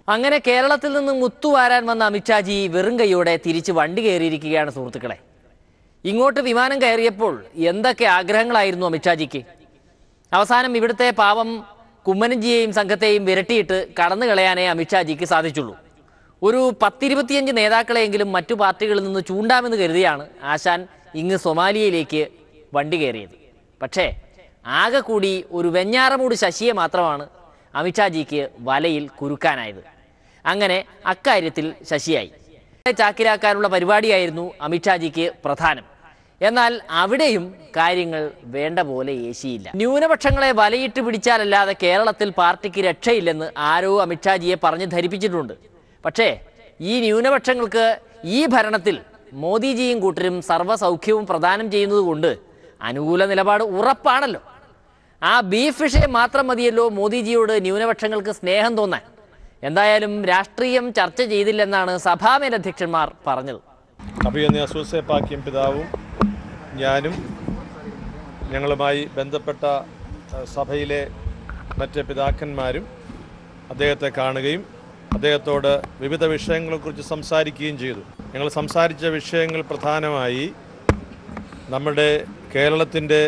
അങ്ങനെ കേരളത്തിൽ നിന്ന് മുത്തുവാരാൻ വന്ന അമിത്ഷാജി വെറും കൈയോടെ തിരിച്ച് വണ്ടി കയറിയിരിക്കുകയാണ് സുഹൃത്തുക്കളെ ഇങ്ങോട്ട് വിമാനം കയറിയപ്പോൾ എന്തൊക്കെ ആഗ്രഹങ്ങളായിരുന്നു അമിത്ഷാജിക്ക് അവസാനം ഇവിടുത്തെ പാവം കുമ്മനഞ്ചിയെയും സംഘത്തെയും വിരട്ടിയിട്ട് കടന്നു കളയാനേ അമിത്ഷാജിക്ക് സാധിച്ചുള്ളൂ ഒരു പത്തിരുപത്തിയഞ്ച് നേതാക്കളെയെങ്കിലും മറ്റു പാർട്ടികളിൽ നിന്ന് ചൂണ്ടാമെന്ന് കരുതിയാണ് ആശാൻ ഇങ്ങ് സൊമാലിയയിലേക്ക് വണ്ടി കയറിയത് പക്ഷേ ആകെ കൂടി ഒരു വെഞ്ഞാറമൂട് ശശിയെ മാത്രമാണ് അമിത്ഷാജിക്ക് വലയിൽ കുരുക്കാനായത് അങ്ങനെ അക്കാര്യത്തിൽ ശശിയായി ചാക്കിലാക്കാനുള്ള പരിപാടിയായിരുന്നു അമിത്ഷാജിക്ക് പ്രധാനം എന്നാൽ അവിടെയും കാര്യങ്ങൾ വേണ്ട പോലെ ഏശിയില്ല ന്യൂനപക്ഷങ്ങളെ വലയിട്ട് പിടിച്ചാലല്ലാതെ കേരളത്തിൽ പാർട്ടിക്ക് രക്ഷയില്ലെന്ന് ആരോ അമിത്ഷാജിയെ പറഞ്ഞ് ധരിപ്പിച്ചിട്ടുണ്ട് പക്ഷേ ഈ ന്യൂനപക്ഷങ്ങൾക്ക് ഈ ഭരണത്തിൽ മോദിജിയും കൂട്ടരും സർവ്വസൗഖ്യവും പ്രദാനം ചെയ്യുന്നതുകൊണ്ട് അനുകൂല നിലപാട് ഉറപ്പാണല്ലോ ആ ബീഫ് വിഷയം മാത്രം മതിയല്ലോ മോദിജിയോട് ന്യൂനപക്ഷങ്ങൾക്ക് സ്നേഹം തോന്നാൻ എന്തായാലും രാഷ്ട്രീയം ചർച്ച ചെയ്തില്ലെന്നാണ് സഭാമേലധ്യക്ഷന്മാർ പറഞ്ഞത് അഭിയന്യ സൂസേപ്പാക്കിയും പിതാവും ഞാനും ഞങ്ങളുമായി ബന്ധപ്പെട്ട അഹ്, സഭയിലെ മറ്റ് പിതാക്കന്മാരും അദ്ദേഹത്തെ കാണുകയും അദ്ദേഹത്തോട് വിവിധ വിഷയങ്ങളെക്കുറിച്ച് സംസാരിക്കുകയും ചെയ്തു ഞങ്ങൾ സംസാരിച്ച വിഷയങ്ങൾ പ്രധാനമായി നമ്മുടെ കേരളത്തിൻ്റെ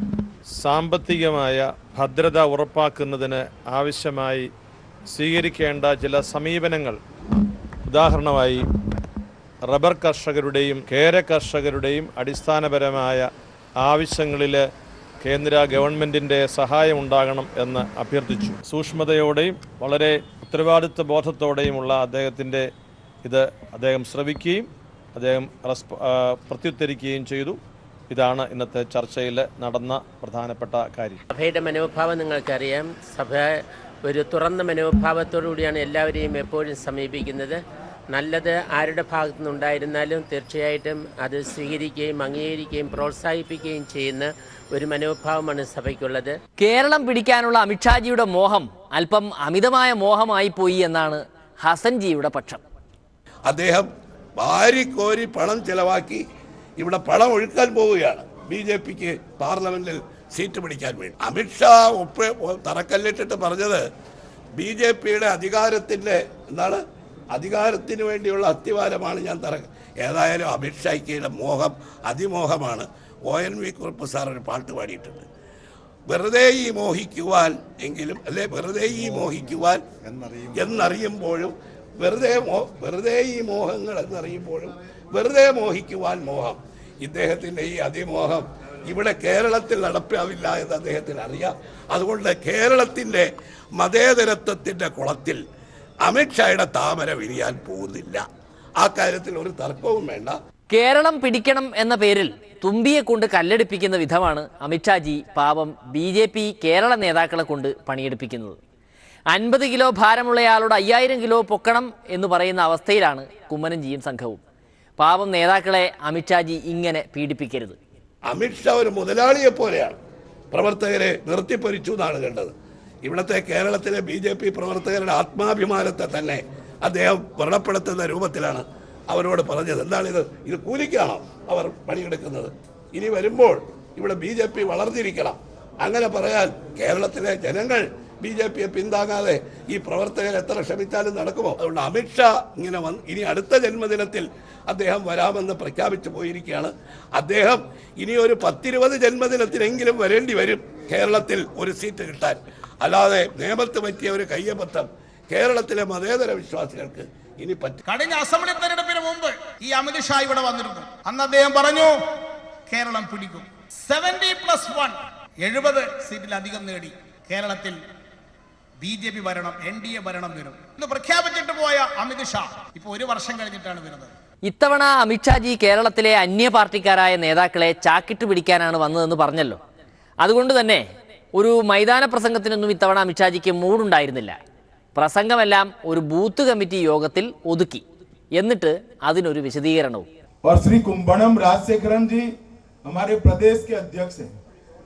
സാമ്പത്തികമായ ഭദ്രത ഉറപ്പാക്കുന്നതിന് ആവശ്യമായി സ്വീകരിക്കേണ്ട ചില സമീപനങ്ങൾ ഉദാഹരണമായി റബ്ബർ കർഷകരുടെയും കേര കർഷകരുടെയും അടിസ്ഥാനപരമായ ആവശ്യങ്ങളിൽ കേന്ദ്ര ഗവൺമെൻറ്റിൻ്റെ സഹായം ഉണ്ടാകണം എന്ന് അഭ്യർത്ഥിച്ചു സൂക്ഷ്മതയോടെയും വളരെ ഉത്തരവാദിത്വ ബോധത്തോടെയുമുള്ള അദ്ദേഹത്തിൻ്റെ ഇത് അദ്ദേഹം ശ്രവിക്കുകയും അദ്ദേഹം റെസ്പ ആ, പ്രത്യുത്തരിക്കുകയും ചെയ്തു ഇതാണ് ഇന്നത്തെ ചർച്ചയിൽ നടന്ന പ്രധാനപ്പെട്ട കാര്യം സഭയുടെ മനോഭാവം നിങ്ങൾക്കറിയാം സഭ ഒരു തുറന്ന മനോഭാവത്തോടു കൂടിയാണ് എല്ലാവരെയും എപ്പോഴും സമീപിക്കുന്നത് നല്ലത് ആരുടെ ഭാഗത്തു നിന്നുണ്ടായിരുന്നാലും തീർച്ചയായിട്ടും അത് സ്വീകരിക്കുകയും അംഗീകരിക്കുകയും പ്രോത്സാഹിപ്പിക്കുകയും ചെയ്യുന്ന ഒരു മനോഭാവമാണ് സഭയ്ക്കുള്ളത് കേരളം പിടിക്കാനുള്ള അമിത്ഷാജിയുടെ മോഹം അല്പം അമിതമായ മോഹമായി പോയി എന്നാണ് ഹസൻജിയുടെ പക്ഷം അദ്ദേഹം വാരിക്കോരി പണം ചെലവാക്കി ഇവിടെ പണം ഒഴുക്കാൻ പോവുകയാണ് ബി ജെ പിക്ക് പാർലമെന്റിൽ സീറ്റ് പിടിക്കാൻ വേണ്ടി അമിത്ഷാ ഒപ്പ് തറക്കല്ലിട്ടിട്ട് പറഞ്ഞത് ബി ജെ പിയുടെ അധികാരത്തിന്റെ എന്താണ് അധികാരത്തിന് വേണ്ടിയുള്ള അത്തിവാരമാണ് ഞാൻ തറ ഏതായാലും അമിത്ഷായ്ക്കയുടെ മോഹം അതിമോഹമാണ് O N V Kurup sir ഒരു പാട്ട് പാടിയിട്ടുണ്ട് വെറുതെ ഈ മോഹിക്കുവാൻ എങ്കിലും അല്ലെ വെറുതെ ഈ മോഹിക്കുവാൻ എന്നറിയുമ്പോഴും വെറുതെ മോ വെറുതെ ഈ മോഹങ്ങൾ എന്നറിയുമ്പോഴും വെറുതെ മോഹിക്കുവാൻ മോഹം ഇദ്ദേഹത്തിൻ്റെ ഈ അതിമോഹം ഇവിടെ കേരളത്തിൽ നടപ്പാവില്ല എന്ന് അദ്ദേഹത്തിന് അറിയാം അതുകൊണ്ട് കേരളത്തിൻ്റെ മതേതരത്വത്തിൻ്റെ കുളത്തിൽ അമിത്ഷായുടെ താമര വിരിയാൻ പോകുന്നില്ല ആ കാര്യത്തിൽ ഒരു തർക്കവും വേണ്ട കേരളം പിടിക്കണം എന്ന പേരിൽ തുമ്പിയെ കൊണ്ട് കല്ലെടുപ്പിക്കുന്ന വിധമാണ് അമിത്ഷാജി പാവം ബി ജെ പി കേരള നേതാക്കളെ കൊണ്ട് പണിയെടുപ്പിക്കുന്നത് അൻപത് കിലോ ഭാരമുള്ളയാളോട് അയ്യായിരം കിലോ പൊക്കണം എന്ന് പറയുന്ന അവസ്ഥയിലാണ് കുമ്മനഞ്ചിയും സംഘവും പാവം നേതാക്കളെ അമിത്ഷാജി ഇങ്ങനെ പീഡിപ്പിക്കരുത് അമിത്ഷാ ഒരു മുതലാളിയെ പോലെയാണ് പ്രവർത്തകരെ നിർത്തിപ്പൊരിച്ചു എന്നാണ് കണ്ടത് ഇവിടുത്തെ കേരളത്തിലെ ബി ജെ പി പ്രവർത്തകരുടെ ആത്മാഭിമാനത്തെ തന്നെ അദ്ദേഹം വ്രണപ്പെടുത്തുന്ന രൂപത്തിലാണ് അവരോട് പറഞ്ഞത് എന്താണിത് ഇത് കൂലിക്കാണോ അവർ പണിയെടുക്കുന്നത് ഇനി വരുമ്പോൾ ഇവിടെ ബി ജെ പി വളർന്നിരിക്കണം അങ്ങനെ പറയാൻ കേരളത്തിലെ ജനങ്ങൾ ബി ജെ പിയെ പിന്താങ്ങാതെ ഈ പ്രവർത്തകർ എത്ര ശ്രമിച്ചാലും നടക്കുമോ അതുകൊണ്ട് അമിത്ഷാ ഇങ്ങനെ വന്ന് ഇനി അടുത്ത ജന്മദിനത്തിൽ അദ്ദേഹം വരാമെന്ന് പ്രഖ്യാപിച്ചു പോയിരിക്കുകയാണ് അദ്ദേഹം ഇനി ഒരു പത്തിരുപത് ജന്മദിനത്തിനെങ്കിലും വരേണ്ടി വരും കേരളത്തിൽ ഒരു സീറ്റ് കിട്ടാൻ അല്ലാതെ നിയമത്ത് പറ്റിയ ഒരു കയ്യബദ്ധം കേരളത്തിലെ മതേതര വിശ്വാസികൾക്ക് ഇനി പറ്റും കഴിഞ്ഞ അസംബ്ലി തെരഞ്ഞെടുപ്പിന് മുമ്പ് ഈ അമിത്ഷാ ഇവിടെ വന്നിരുന്നു അന്ന് അദ്ദേഹം പറഞ്ഞു കേരളം പിടിക്കും സെവന്റി പ്ലസ് വൺ എഴുപത് സീറ്റിലധികം നേടി കേരളത്തിൽ ബി ജെ പി ഭരണം എൻ ഡി എ ഭരണം വരും എന്ന് പ്രഖ്യാപിച്ചിട്ട് പോയ അമിത്ഷാ ഇപ്പൊ ഒരു വർഷം കഴിഞ്ഞിട്ടാണ് വരുന്നത് ഇത്തവണ അമിത്ഷാജി കേരളത്തിലെ അന്യ പാർട്ടിക്കാരായ നേതാക്കളെ ചാക്കിട്ട് പിടിക്കാനാണ് വന്നതെന്ന് പറഞ്ഞല്ലോ അതുകൊണ്ട് തന്നെ ഒരു മൈതാന പ്രസംഗത്തിനൊന്നും ഇത്തവണ അമിത്ഷാജിക്ക് മൂടുണ്ടായിരുന്നില്ല പ്രസംഗമെല്ലാം ഒരു ബൂത്ത് കമ്മിറ്റി യോഗത്തിൽ ഒതുക്കി എന്നിട്ട് അതിനൊരു വിശദീകരണവും और श्री कुंभणम राजशेखरन जी हमारे प्रदेश के अध्यक्ष हैं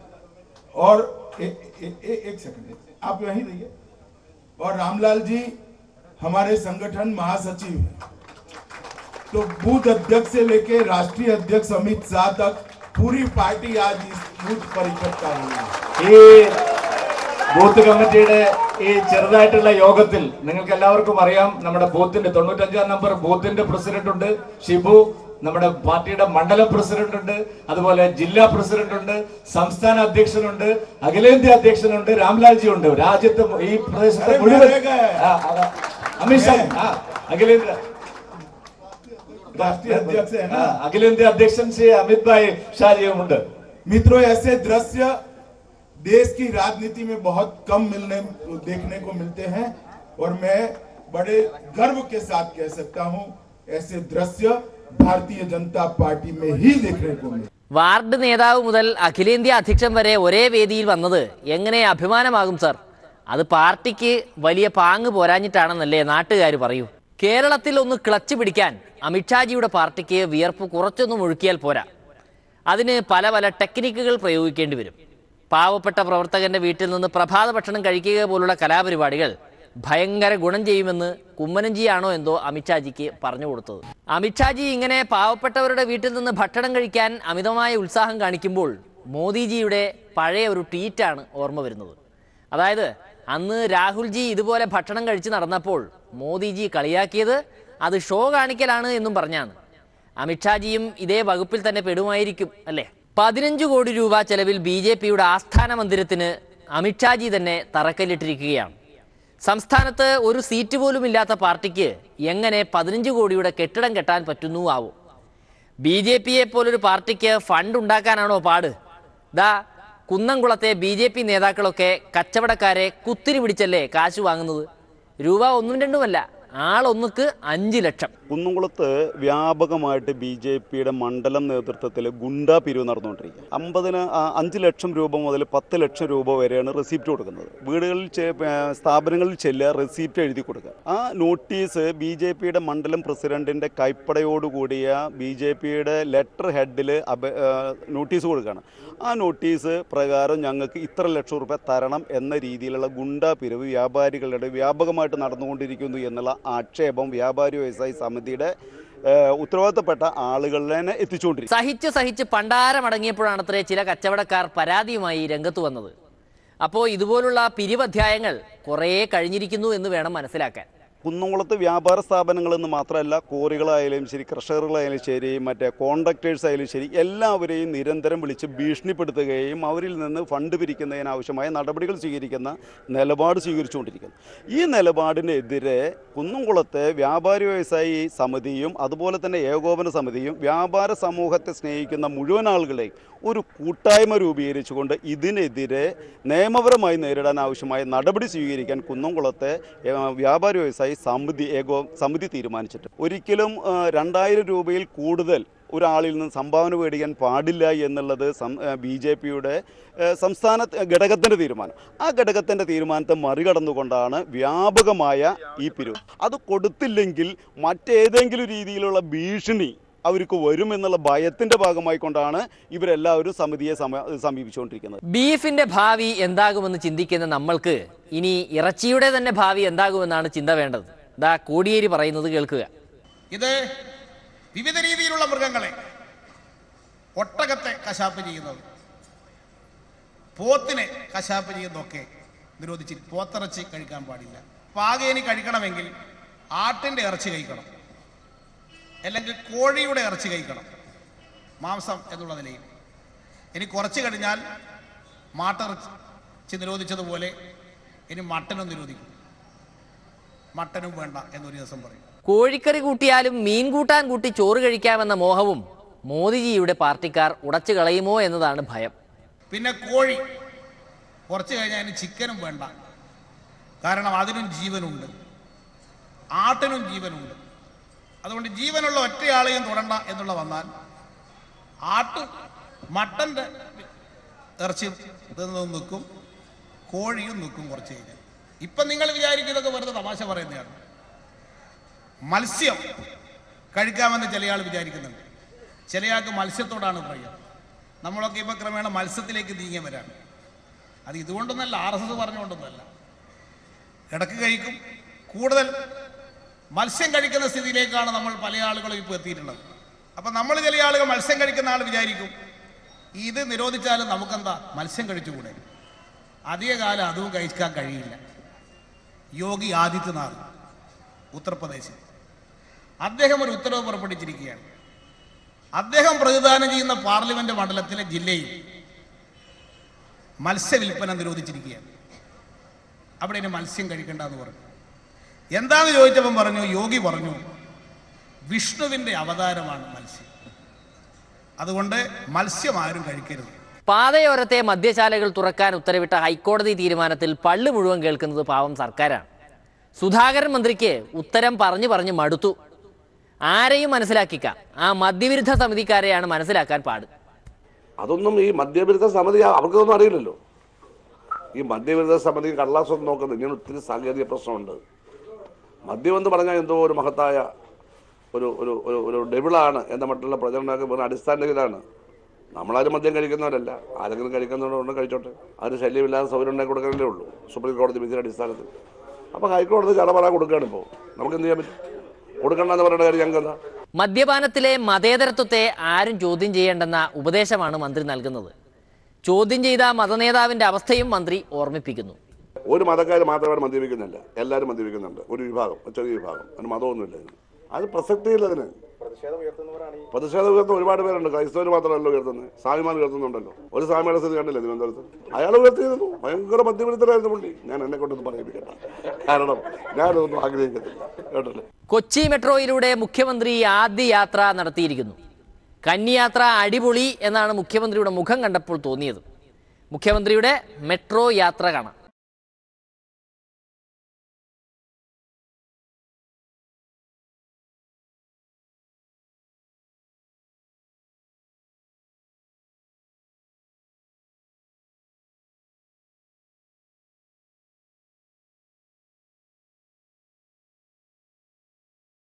और ए, ए, ए, एक सेकंड आप यहीं रहिए और रामलाल जी हमारे संगठन महासचिव हैं तो बूथ अध्यक्ष से लेके राष्ट्रीय अध्यक्ष अमित शाह तक पूरी पार्टी आज इस बूथ पर इकट्ठा हुई है ഈ ബൂത്ത് കമ്മിറ്റിയുടെ ഈ ചെറുതായിട്ടുള്ള യോഗത്തിൽ നിങ്ങൾക്ക് എല്ലാവർക്കും അറിയാം നമ്മുടെ ബൂത്തിന്റെ തൊണ്ണൂറ്റഞ്ചാം നമ്പർ ബൂത്തിന്റെ പ്രസിഡന്റ് ഉണ്ട് ഷിബു നമ്മുടെ പാർട്ടിയുടെ മണ്ഡലം പ്രസിഡന്റ് ഉണ്ട് അതുപോലെ ജില്ലാ പ്രസിഡന്റ് ഉണ്ട് സംസ്ഥാന അധ്യക്ഷനുണ്ട് അഖിലേന്ത്യാ അധ്യക്ഷനുണ്ട് രാംലാൽജി ഉണ്ട് രാജ്യത്ത് ഈ പ്രദേശത്തെ അരെ മുഴുവൻ മേരെ ഗए. ആ, അതാ. അമിത്ഷാ ആ, അഖിലേന്ത്യാ राष्ट्रीय अध्यक्ष है ആ, ना അഖിലേന്ത്യാ അധ്യക്ഷൻ ശ്രീ അമിത് ഭായ് ഷാജിയും ഉണ്ട് मित्रों ऐसे दृश्य देश की राजनीति में बहुत कम मिलने देखने को मिलते हैं और मैं बड़े गर्व के साथ कह सकता हूं ऐसे दृश्य भारतीय जनता पार्टी में ही देखने को मिले വാർഡ് നേതാവ് മുതൽ അഖിലേന്ത്യാ അധ്യക്ഷൻ വരെ ഒരേ വേദിയിൽ വന്നത് എങ്ങനെ അഭിമാനമാകും സർ അത് പാർട്ടിക്ക് വലിയ പാങ്ങ് പോരാഞ്ഞിട്ടാണെന്നല്ലേ നാട്ടുകാർ പറയൂ കേരളത്തിൽ ഒന്ന് ക്ലച്ച് പിടിക്കാൻ അമിത്ഷാജിയുടെ പാർട്ടിക്ക് വിയർപ്പ് കുറച്ചൊന്നും ഒഴുക്കിയാൽ പോരാ അതിന് പല പല ടെക്നിക്കുകൾ പ്രയോഗിക്കേണ്ടി വരും പാവപ്പെട്ട പ്രവർത്തകന്റെ വീട്ടിൽ നിന്ന് പ്രഭാത ഭക്ഷണം കഴിക്കുക പോലുള്ള കലാപരിപാടികൾ ഭയങ്കര ഗുണം ചെയ്യുമെന്ന് കുമ്മനഞ്ചിയാണോ എന്തോ അമിത്ഷാജിക്ക് പറഞ്ഞു കൊടുത്തത് അമിത്ഷാജി ഇങ്ങനെ പാവപ്പെട്ടവരുടെ വീട്ടിൽ നിന്ന് ഭക്ഷണം കഴിക്കാൻ അമിതമായ ഉത്സാഹം കാണിക്കുമ്പോൾ മോദിജിയുടെ പഴയ ഒരു ട്വീറ്റാണ് ഓർമ്മ വരുന്നത് അതായത് അന്ന് രാഹുൽജി ഇതുപോലെ ഭക്ഷണം കഴിച്ച് നടന്നപ്പോൾ മോദിജി കളിയാക്കിയത് അത് ഷോ കാണിക്കലാണ് എന്നും പറഞ്ഞാണ് അമിത്ഷാജിയും ഇതേ വകുപ്പിൽ തന്നെ പെടുമായിരിക്കും അല്ലേ പതിനഞ്ച് കോടി രൂപ ചെലവിൽ ബി ജെ പിയുടെ ആസ്ഥാന മന്ദിരത്തിന് അമിത്ഷാജി തന്നെ തറക്കല്ലിട്ടിരിക്കുകയാണ് സംസ്ഥാനത്ത് ഒരു സീറ്റ് പോലും ഇല്ലാത്ത പാർട്ടിക്ക് എങ്ങനെ പതിനഞ്ച് കോടിയുടെ കെട്ടിടം കെട്ടാൻ പറ്റുന്നു ആവും ബി ജെ പിയെ പോലൊരു പാർട്ടിക്ക് ഫണ്ട് ഉണ്ടാക്കാനാണോ പാട് ദാ കുന്നംകുളത്തെ ബി ജെ പി നേതാക്കളൊക്കെ കച്ചവടക്കാരെ കുത്തിരി പിടിച്ചല്ലേ കാശ് വാങ്ങുന്നത് രൂപ ഒന്നും രണ്ടുമല്ല ആളൊന്നുക്ക് അഞ്ച് ലക്ഷം കുന്നംകുളത്ത് വ്യാപകമായിട്ട് ബി ജെ പിയുടെ മണ്ഡലം നേതൃത്വത്തിൽ ഗുണ്ടാ പിരിവ് നടന്നുകൊണ്ടിരിക്കുക അമ്പതിന് ആ, അഞ്ച് ലക്ഷം രൂപ മുതൽ പത്ത് ലക്ഷം രൂപ വരെയാണ് റെസിപ്റ്റ് കൊടുക്കുന്നത് വീടുകളിൽ ചെ- ഏ, സ്ഥാപനങ്ങളിൽ ചെല്ലുക റെസിപ്റ്റ് എഴുതി കൊടുക്കുക ആ നോട്ടീസ് ബി ജെ പിയുടെ മണ്ഡലം പ്രസിഡന്റിന്റെ കൈപ്പടയോടുകൂടിയ ബി ജെ പിയുടെ ലെറ്റർ ഹെഡിൽ നോട്ടീസ് കൊടുക്കുകയാണ് ആ നോട്ടീസ് പ്രകാരം ഞങ്ങൾക്ക് ഇത്ര ലക്ഷം രൂപ തരണം എന്ന രീതിയിലുള്ള ഗുണ്ടാ പിരിവ് വ്യാപാരികളുടെ വ്യാപകമായിട്ട് നടന്നുകൊണ്ടിരിക്കുന്നു എന്നുള്ള ആക്ഷേപം വ്യാപാരി വ്യവസായി സമിതിയുടെ ഏഹ്, ഉത്തരവാദിത്തപ്പെട്ട ആളുകളിനെ എത്തിച്ചുകൊണ്ടിരിക്കും സഹിച്ച് സഹിച്ച് പണ്ടാരമടങ്ങിയപ്പോഴാണത്രേ ചില കച്ചവടക്കാർ പരാതിയുമായി രംഗത്ത് വന്നത് അപ്പോൾ ഇതുപോലുള്ള പിരിവധ്യായങ്ങൾ കുറേ കഴിഞ്ഞിരിക്കുന്നു എന്ന് വേണം മനസ്സിലാക്കാൻ കുന്നംകുളത്ത് വ്യാപാര സ്ഥാപനങ്ങൾ എന്ന് മാത്രമല്ല കോറികളായാലും ശരി ക്രഷറുകളായാലും ശരി മറ്റേ കോൺട്രാക്ടേഴ്സ് ആയാലും ശരി എല്ലാവരെയും നിരന്തരം വിളിച്ച് ഭീഷണിപ്പെടുത്തുകയും അവരിൽ നിന്ന് ഫണ്ട് പിരിക്കുന്നതിനാവശ്യമായ നടപടികൾ സ്വീകരിക്കുന്ന നിലപാട് സ്വീകരിച്ചുകൊണ്ടിരിക്കുന്നു ഈ നിലപാടിനെതിരെ കുന്നംകുളത്തെ വ്യാപാരി വ്യവസായി സമിതിയും അതുപോലെ തന്നെ ഏകോപന സമിതിയും വ്യാപാര സമൂഹത്തെ സ്നേഹിക്കുന്ന മുഴുവൻ ആളുകളെയും ഒരു കൂട്ടായ്മ രൂപീകരിച്ചുകൊണ്ട് ഇതിനെതിരെ നിയമപരമായി നേരിടാൻ ആവശ്യമായ നടപടി സ്വീകരിക്കാൻ കുന്നംകുളത്തെ ഏഹ്, വ്യാപാരി വ്യവസായി സമിതി ഏകോ സമിതി തീരുമാനിച്ചിട്ട് ഒരിക്കലും ഏഹ്, രണ്ടായിരം രൂപയിൽ കൂടുതൽ ഒരാളിൽ നിന്ന് സംഭാവന മേടിക്കാൻ പാടില്ല എന്നുള്ളത് ബി ജെ പിയുടെ സംസ്ഥാന ഘടകത്തിൻ്റെ തീരുമാനം ആ ഘടകത്തിൻ്റെ തീരുമാനത്തെ മറികടന്നുകൊണ്ടാണ് വ്യാപകമായ ഈ പിരിവ് അത് കൊടുത്തില്ലെങ്കിൽ മറ്റേതെങ്കിലും രീതിയിലുള്ള ഭീഷണി അവർക്ക് വരുമെന്നുള്ള ഭയത്തിൻ്റെ ഭാഗമായി കൊണ്ടാണ് ഇവരെല്ലാവരും സമിതിയെ സമ സമീപിച്ചുകൊണ്ടിരിക്കുന്നത് ബീഫിന്റെ ഭാവി എന്താകുമെന്ന് ചിന്തിക്കുന്ന നമ്മൾക്ക് ഇനി ഇറച്ചിയുടെ തന്നെ ഭാവി എന്താകുമെന്നാണ് ചിന്ത വേണ്ടത് ദാ കോടിയേരി പറയുന്നത് കേൾക്കുക ഇത് വിവിധ രീതിയിലുള്ള മൃഗങ്ങളെ ഒട്ടകത്തെ കശാപ്പ് ചെയ്യുന്നത് പോത്തിനെ കശാപ്പ് ചെയ്യുന്നതൊക്കെ നിരോധിച്ച് പോത്തിറച്ചി കഴിക്കാൻ പാടില്ല പാകേനി കഴിക്കണമെങ്കിൽ ആട്ടിൻ്റെ ഇറച്ചി കഴിക്കണം അല്ലെങ്കിൽ കോഴിയുടെ ഇറച്ചി കഴിക്കണം മാംസം എന്നുള്ള നിലയിൽ ഇനി കുറച്ച് കഴിഞ്ഞാൽ മാട്ടിറച്ചി നിരോധിച്ചതുപോലെ ഇനി മട്ടനും നിരോധിക്കും മട്ടനും വേണ്ട എന്നൊരു ദിവസം പറയും കോഴിക്കറി കൂട്ടിയാലും മീൻ കൂട്ടാൻ കൂട്ടി ചോറ് കഴിക്കാമെന്ന മോഹവും മോദിജിയുടെ പാർട്ടിക്കാർ ഉടച്ചു കളയുമോ എന്നതാണ് ഭയം പിന്നെ കോഴി കുറച്ച് കഴിഞ്ഞാൽ അതിന് ചിക്കനും വേണ്ട കാരണം അതിനും ജീവനുണ്ട് ആട്ടിനും ജീവനുണ്ട് അതുകൊണ്ട് ജീവനുള്ള ഒറ്റയാളെയും തൊടണ്ട എന്നുള്ള വന്നാൽ ആട്ടും മട്ടൻ്റെ ഇറച്ചി തിന്നതും നിൽക്കും കോഴിയും നിൽക്കും കുറച്ച് കഴിഞ്ഞാൽ ഇപ്പം നിങ്ങൾ വിചാരിക്കുന്നതൊക്കെ വെറുതെ തമാശ പറയുന്നതാണ് മത്സ്യം കഴിക്കാമെന്ന് ചിലയാൾ വിചാരിക്കുന്നുണ്ട് ചിലയാൾക്ക് മത്സ്യത്തോടാണ് പ്രിയം നമ്മളൊക്കെ ഇപ്പോൾ ക്രമേണ മത്സ്യത്തിലേക്ക് നീങ്ങിയവരാണ് അത് ഇതുകൊണ്ടൊന്നല്ല ആർ എസ് എസ് പറഞ്ഞുകൊണ്ടൊന്നല്ല ഇടക്ക് കഴിക്കും കൂടുതൽ മത്സ്യം കഴിക്കുന്ന സ്ഥിതിയിലേക്കാണ് നമ്മൾ പല ആളുകളും ഇപ്പോൾ എത്തിയിട്ടുള്ളത് അപ്പം നമ്മൾ ചില ആളുകൾ മത്സ്യം കഴിക്കുന്ന ആൾ വിചാരിക്കും ഇത് നിരോധിച്ചാലും നമുക്കെന്താ മത്സ്യം കഴിച്ചുകൂടെ അധിക കാലം അതും കഴിക്കാൻ കഴിയില്ല യോഗി ആദിത്യനാഥ് ഉത്തർപ്രദേശിൽ അദ്ദേഹം ഒരു ഉത്തരവ് പുറപ്പെടുവിച്ചിരിക്കുകയാണ് അദ്ദേഹം പ്രതിദാനം ചെയ്യുന്ന പാർലമെന്റ് മണ്ഡലത്തിലെ ജില്ലയിൽ മത്സ്യവില്പന നിരോധിച്ചിരിക്കുകയാണ് അവിടെ ഇനി മത്സ്യം കഴിക്കണ്ട എന്ന് പറഞ്ഞു എന്താന്ന് ചോദിച്ചപ്പം പറഞ്ഞു യോഗി പറഞ്ഞു വിഷ്ണുവിന്റെ അവതാരമാണ് മത്സ്യം അതുകൊണ്ട് മത്സ്യം ആരും കഴിക്കരുത് പാതയോരത്തെ മദ്യശാലകൾ തുറക്കാൻ ഉത്തരവിട്ട ഹൈക്കോടതി തീരുമാനത്തിൽ പള്ളി മുഴുവൻ കേൾക്കുന്നത് പാവം സർക്കാരാണ് സുധാകരൻ മന്ത്രിക്ക് ഉത്തരം പറഞ്ഞു പറഞ്ഞ് മടുത്തു ആരെയും മനസ്സിലാക്കിക്കാം ആ മദ്യവിരുദ്ധ സമിതിക്കാരെയാണ് മനസ്സിലാക്കാൻ പാട് അതൊന്നും ഈ മദ്യവിരുദ്ധ സമിതി അവർക്കൊന്നും അറിയില്ലല്ലോ ഈ മദ്യവിരുദ്ധ സമിതി കടലാസൊന്നും നോക്കുന്നത് ഇങ്ങനെ ഒത്തിരി സാങ്കേതിക പ്രശ്നമുണ്ട് മദ്യം എന്ന് പറഞ്ഞാൽ എന്തോ ഒരു മഹത്തായ ഒരു ഒരു ഒരു ഒരു ഡെവിളാണ് എന്ന മറ്റുള്ള പ്രചരണമൊക്കെ വെറും അടിസ്ഥാനത്തിലാണ് നമ്മളാരും മദ്യം കഴിക്കുന്നവരല്ല ആരെങ്കിലും കഴിക്കുന്നവരുണ്ട് കഴിച്ചോട്ടെ അതിന് ശല്യമില്ലാതെ സൗകര്യം ഉണ്ടാക്കി കൊടുക്കാനല്ലേ ഉള്ളൂ സുപ്രീം കോടതി വിധിയുടെ അടിസ്ഥാനത്തിൽ അപ്പോൾ ഹൈക്കോടതി ചടപറ കൊടുക്കുകയാണ് ഇപ്പോൾ നമുക്ക് എന്ത് ചെയ്യാൻ പറ്റും കൊടുക്കണ്ടെന്ന് പറയുന്ന കാര്യം ഞങ്ങൾക്ക് എന്താ മദ്യപാനത്തിലെ മതേതരത്വത്തെ ആരും ചോദ്യം ചെയ്യേണ്ടെന്ന ഉപദേശമാണ് മന്ത്രി നൽകുന്നത് ചോദ്യം ചെയ്ത മതനേതാവിന്റെ അവസ്ഥയും മന്ത്രി ഓർമ്മിപ്പിക്കുന്നു ഒരു മതക്കാർ മാത്രമാണ് മദ്യപിക്കുന്നില്ല എല്ലാവരും മദ്യപിക്കുന്നുണ്ട് ഒരു വിഭാഗം ഒരു ചെറിയ വിഭാഗം അതിന് മതമൊന്നുമില്ല ഇതിന് അത് പ്രസക്തിയില്ല അതിന് പ്രതിഷേധം ഉയർത്തുന്ന ഒരുപാട് പേരുണ്ട് ക്രൈസ്തവർ മാത്രമല്ലോ ഉയർത്തുന്നത് സ്വാമിമാർ ഉയർത്തുന്നുണ്ടല്ലോ ഒരു സ്വാമിയുടെ സ്ഥിതി കണ്ടില്ല തിരുവനന്തപുരത്ത് അയാൾ ഉയർത്തിയിരുന്നു ഭയങ്കര മദ്യപിടുത്തലായിരുന്നു പുള്ളി ഞാൻ എന്നെ കൊണ്ടൊന്നും പറയിപ്പിക്കണ്ട കാരണം ഞാനതൊന്നും ആഗ്രഹിക്കത്തില്ല കേട്ടല്ലേ കൊച്ചി മെട്രോയിലൂടെ മുഖ്യമന്ത്രി ആദ്യ യാത്ര നടത്തിയിരിക്കുന്നു കന്നിയാത്ര അടിപൊളി എന്നാണ് മുഖ്യമന്ത്രിയുടെ മുഖം കണ്ടപ്പോൾ തോന്നിയത് മുഖ്യമന്ത്രിയുടെ മെട്രോ യാത്ര കാണാം